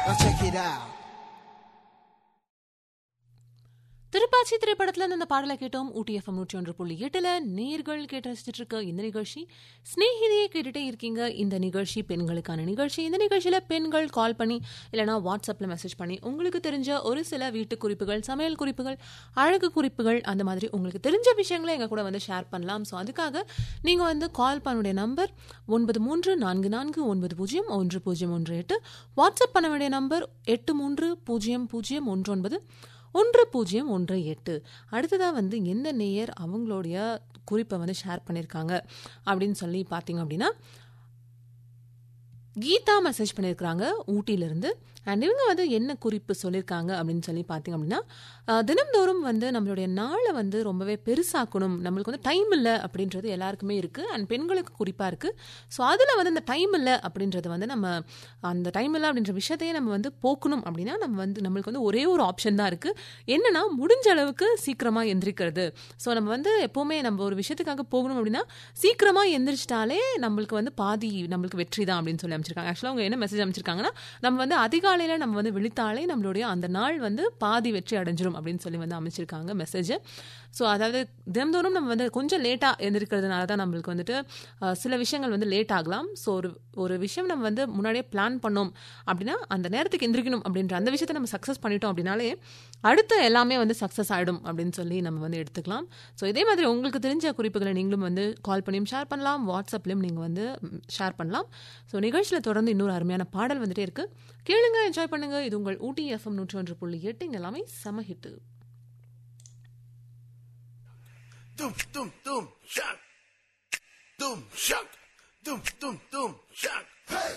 Now check it out. Thiruppachi திரைப்படத்துல இருந்து அந்த பாடலை கேட்டோம் ஊட்டி எஃப்எம் நூற்றி ஒன்று புள்ளி எட்டுல நேர்கள் கேட்டு ரசிச்சிட்டு இருக்க இந்த நிகழ்ச்சி ஸ்நேகிதியை கேட்டுட்டே இருக்கீங்க இந்த நிகழ்ச்சி பெண்களுக்கான நிகழ்ச்சி இந்த நிகழ்ச்சியில பெண்கள் கால் பண்ணி இல்லைனா வாட்ஸ்அப்ல மெசேஜ் பண்ணி உங்களுக்கு தெரிஞ்ச ஒரு சில வீட்டு குறிப்புகள் சமையல் குறிப்புகள் அழகு குறிப்புகள் அந்த மாதிரி உங்களுக்கு தெரிஞ்ச விஷயங்களை எங்க கூட வந்து ஷேர் பண்ணலாம் ஸோ அதுக்காக நீங்க வந்து கால் பண்ணுடைய நம்பர் ஒன்பது மூன்று நான்கு நான்கு ஒன்பது பூஜ்ஜியம் ஒன்று பூஜ்ஜியம் ஒன்று எட்டு வாட்ஸ்அப் பண்ண வேண்டிய நம்பர் எட்டு மூன்று பூஜ்ஜியம் பூஜ்ஜியம் ஒன்று ஒன்பது ஒன்று பூஜ்ஜியம் ஒன்று எட்டு அடுத்ததாக வந்து எந்த நேயர் அவங்களுடைய குறிப்பை வந்து ஷேர் பண்ணியிருக்காங்க அப்படின்னு சொல்லி பார்த்தீங்க அப்படின்னா கீதா மெசேஜ் பண்ணியிருக்கிறாங்க ஊட்டியிலிருந்து அண்ட் இவங்க வந்து என்ன குறிப்பு சொல்லியிருக்காங்க அப்படின்னு சொல்லி பார்த்தீங்க அப்படின்னா அஹ், தினம்தோறும் வந்து நம்மளுடைய நாளை வந்து ரொம்பவே பெருசாக்கணும் நம்மளுக்கு வந்து டைம் இல்லை அப்படின்றது எல்லாருக்குமே இருக்குது அண்ட் பெண்களுக்கு குறிப்பாக இருக்குது ஸோ அதில் வந்து அந்த டைம் இல்லை அப்படின்றது வந்து நம்ம அந்த டைம் இல்லை அப்படின்ற விஷயத்தையே நம்ம வந்து போக்கணும் அப்படின்னா நம்ம வந்து நம்மளுக்கு வந்து ஒரே ஒரு ஆப்ஷன் தான் இருக்குது என்னன்னா முடிஞ்ச அளவுக்கு சீக்கிரமாக எந்திரிக்கிறது ஸோ நம்ம வந்து எப்போவுமே நம்ம ஒரு விஷயத்துக்காக போகணும் அப்படின்னா சீக்கிரமாக எந்திரிச்சிட்டாலே நம்மளுக்கு வந்து பாதி நம்மளுக்கு வெற்றி தான் அப்படின்னு சொல்லி அமைச்சிருக்காங்க ஆக்சுவலாக அவங்க என்ன மெசேஜ் அமைச்சிருக்காங்கன்னா நம்ம வந்து அதிகாலையில் நம்ம வந்து விழித்தாலே நம்மளுடைய அந்த நாள் வந்து பாதி வெற்றி அடைஞ்சிரும் அப்படின்னு சொல்லி வந்து அமைச்சிருக்காங்க மெசேஜ் ஸோ அதாவது தினந்தோறும் நம்ம வந்து கொஞ்சம் லேட்டாக எந்திரிக்கிறதுனால தான் நம்மளுக்கு வந்துட்டு அஹ், சில விஷயங்கள் வந்து லேட் ஆகலாம் ஸோ ஒரு ஒரு விஷயம் நம்ம வந்து முன்னாடியே பிளான் பண்ணோம் அப்படின்னா அந்த நேரத்துக்கு எந்திரிக்கணும் அப்படின்ற அந்த விஷயத்தை நம்ம சக்ஸஸ் பண்ணிட்டோம் அப்படின்னாலே அடுத்த எல்லாமே வந்து சக்ஸஸ் ஆகிடும் அப்படின்னு சொல்லி நம்ம வந்து எடுத்துக்கலாம் ஸோ இதே மாதிரி உங்களுக்கு தெரிஞ்ச குறிப்புகளை நீங்களும் வந்து கால் பண்ணியும் ஷேர் பண்ணலாம் வாட்ஸ்அப்லையும் நீங்கள் வந்து ஷேர் பண்ணலாம் ஸோ நிகழ்ச்சியில் தொடர்ந்து இன்னொரு அருமையான பாடல் வந்துட்டே இருக்கு கேளுங்க என்ஜாய் பண்ணுங்க இது உங்கள் ஊட்டி எஃப்எம் நூற்றி ஒன்று புள்ளி எட்டு இங்க எல்லாமே செம hit Doom, doom, doom, shock. Doom, shock. Doom, doom, doom, shock. Hey!